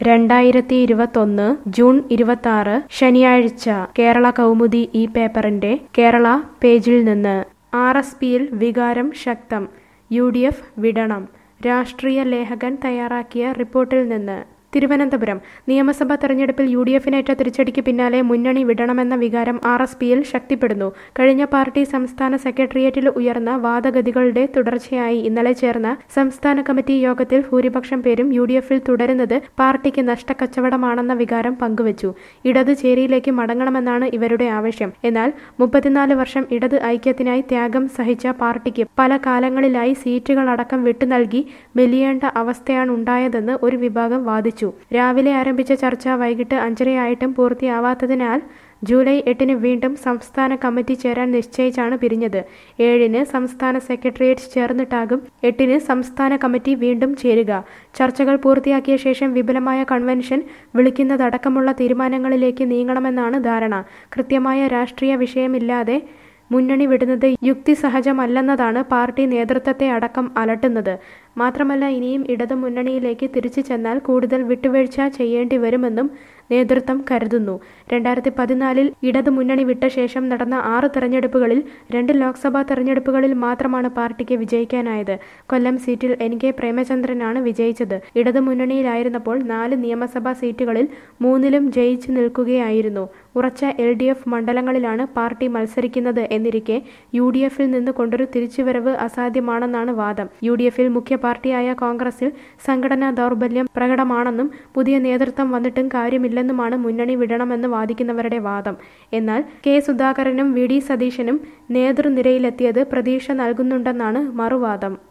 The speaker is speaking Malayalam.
രണ്ടായിരത്തി ഇരുപത്തൊന്ന് ജൂൺ ഇരുപത്തി ശനിയാഴ്ച കേരള കൗമുദി ഈ പേപ്പറിന്റെ കേരള പേജിൽ നിന്ന് ആർ എസ് പിയിൽ വികാരം ശക്തം യു ഡി എഫ് വിടണം രാഷ്ട്രീയ ലേഖകൻ തയ്യാറാക്കിയ റിപ്പോർട്ടിൽ നിന്ന് തിരുവനന്തപുരം നിയമസഭാ തെരഞ്ഞെടുപ്പിൽ യു ഡി എഫിനേറ്റ തിരിച്ചടിക്ക് പിന്നാലെ മുന്നണി വിടണമെന്ന വികാരം ആർ എസ് പിയിൽ ശക്തിപ്പെടുന്നു കഴിഞ്ഞ പാർട്ടി സംസ്ഥാന സെക്രട്ടേറിയറ്റിൽ ഉയർന്ന വാദഗതികളുടെ തുടർച്ചയായി ഇന്നലെ ചേർന്ന സംസ്ഥാന കമ്മിറ്റി യോഗത്തിൽ ഭൂരിപക്ഷം പേരും യു ഡി എഫിൽ തുടരുന്നത് പാർട്ടിക്ക് നഷ്ടക്കച്ചവടമാണെന്ന വികാരം പങ്കുവച്ചു ഇടത് ചേരിയിലേക്ക് മടങ്ങണമെന്നാണ് ഇവരുടെ ആവശ്യം എന്നാൽ മുപ്പത്തിനാല് വർഷം ഇടത് ഐക്യത്തിനായി ത്യാഗം സഹിച്ച പാർട്ടിക്ക് പല കാലങ്ങളിലായി സീറ്റുകളടക്കം വിട്ടു നൽകി മെലിയേണ്ട അവസ്ഥയാണ് ഉണ്ടായതെന്ന് ഒരു വിഭാഗം വാദിച്ചു രാവിലെ ആരംഭിച്ച ചർച്ച വൈകിട്ട് അഞ്ചരയായിട്ടും പൂർത്തിയാവാത്തതിനാൽ ജൂലൈ എട്ടിന് വീണ്ടും സംസ്ഥാന കമ്മിറ്റി ചേരാൻ നിശ്ചയിച്ചാണ് പിരിഞ്ഞത് ഏഴിന് സംസ്ഥാന സെക്രട്ടേറിയറ്റ് ചേർന്നിട്ടാകും എട്ടിന് സംസ്ഥാന കമ്മിറ്റി വീണ്ടും ചേരുക ചർച്ചകൾ പൂർത്തിയാക്കിയ ശേഷം വിപുലമായ കൺവെൻഷൻ വിളിക്കുന്നതടക്കമുള്ള തീരുമാനങ്ങളിലേക്ക് നീങ്ങണമെന്നാണ് ധാരണ കൃത്യമായ രാഷ്ട്രീയ വിഷയമില്ലാതെ മുന്നണി വിടുന്നത് യുക്തിസഹജമല്ലെന്നതാണ് പാർട്ടി നേതൃത്വത്തെ അടക്കം അലട്ടുന്നത് മാത്രമല്ല ഇനിയും ഇടതു മുന്നണിയിലേക്ക് തിരിച്ചു ചെന്നാൽ കൂടുതൽ വിട്ടുവീഴ്ച ചെയ്യേണ്ടി വരുമെന്നും നേതൃത്വം കരുതുന്നു രണ്ടായിരത്തി പതിനാലിൽ ഇടതു മുന്നണി വിട്ട ശേഷം നടന്ന ആറ് തെരഞ്ഞെടുപ്പുകളിൽ രണ്ട് ലോക്സഭാ തെരഞ്ഞെടുപ്പുകളിൽ മാത്രമാണ് പാർട്ടിക്ക് വിജയിക്കാനായത് കൊല്ലം സീറ്റിൽ എൻ കെ പ്രേമചന്ദ്രനാണ് വിജയിച്ചത് ഇടതു മുന്നണിയിലായിരുന്നപ്പോൾ നാല് നിയമസഭാ സീറ്റുകളിൽ മൂന്നിലും ജയിച്ചു നിൽക്കുകയായിരുന്നു ഉറച്ച എൽ ഡി എഫ് മണ്ഡലങ്ങളിലാണ് പാർട്ടി മത്സരിക്കുന്നത് എന്നിരിക്കെ യു ഡി എഫിൽ നിന്ന് കൊണ്ടൊരു തിരിച്ചുവരവ് അസാധ്യമാണെന്നാണ് വാദം യു ഡി എഫിൽ മുഖ്യ പാർട്ടിയായ കോൺഗ്രസിൽ സംഘടനാ ദൗർബല്യം പ്രകടമാണെന്നും പുതിയ നേതൃത്വം വന്നിട്ടും കാര്യമില്ലെന്നുമാണ് മുന്നണി വിടണമെന്ന് വാദിക്കുന്നവരുടെ വാദം എന്നാൽ കെ സുധാകരനും വി ഡി സതീശനും നേതൃനിരയിലെത്തിയത് പ്രതീക്ഷ നൽകുന്നുണ്ടെന്നാണ് മറുവാദം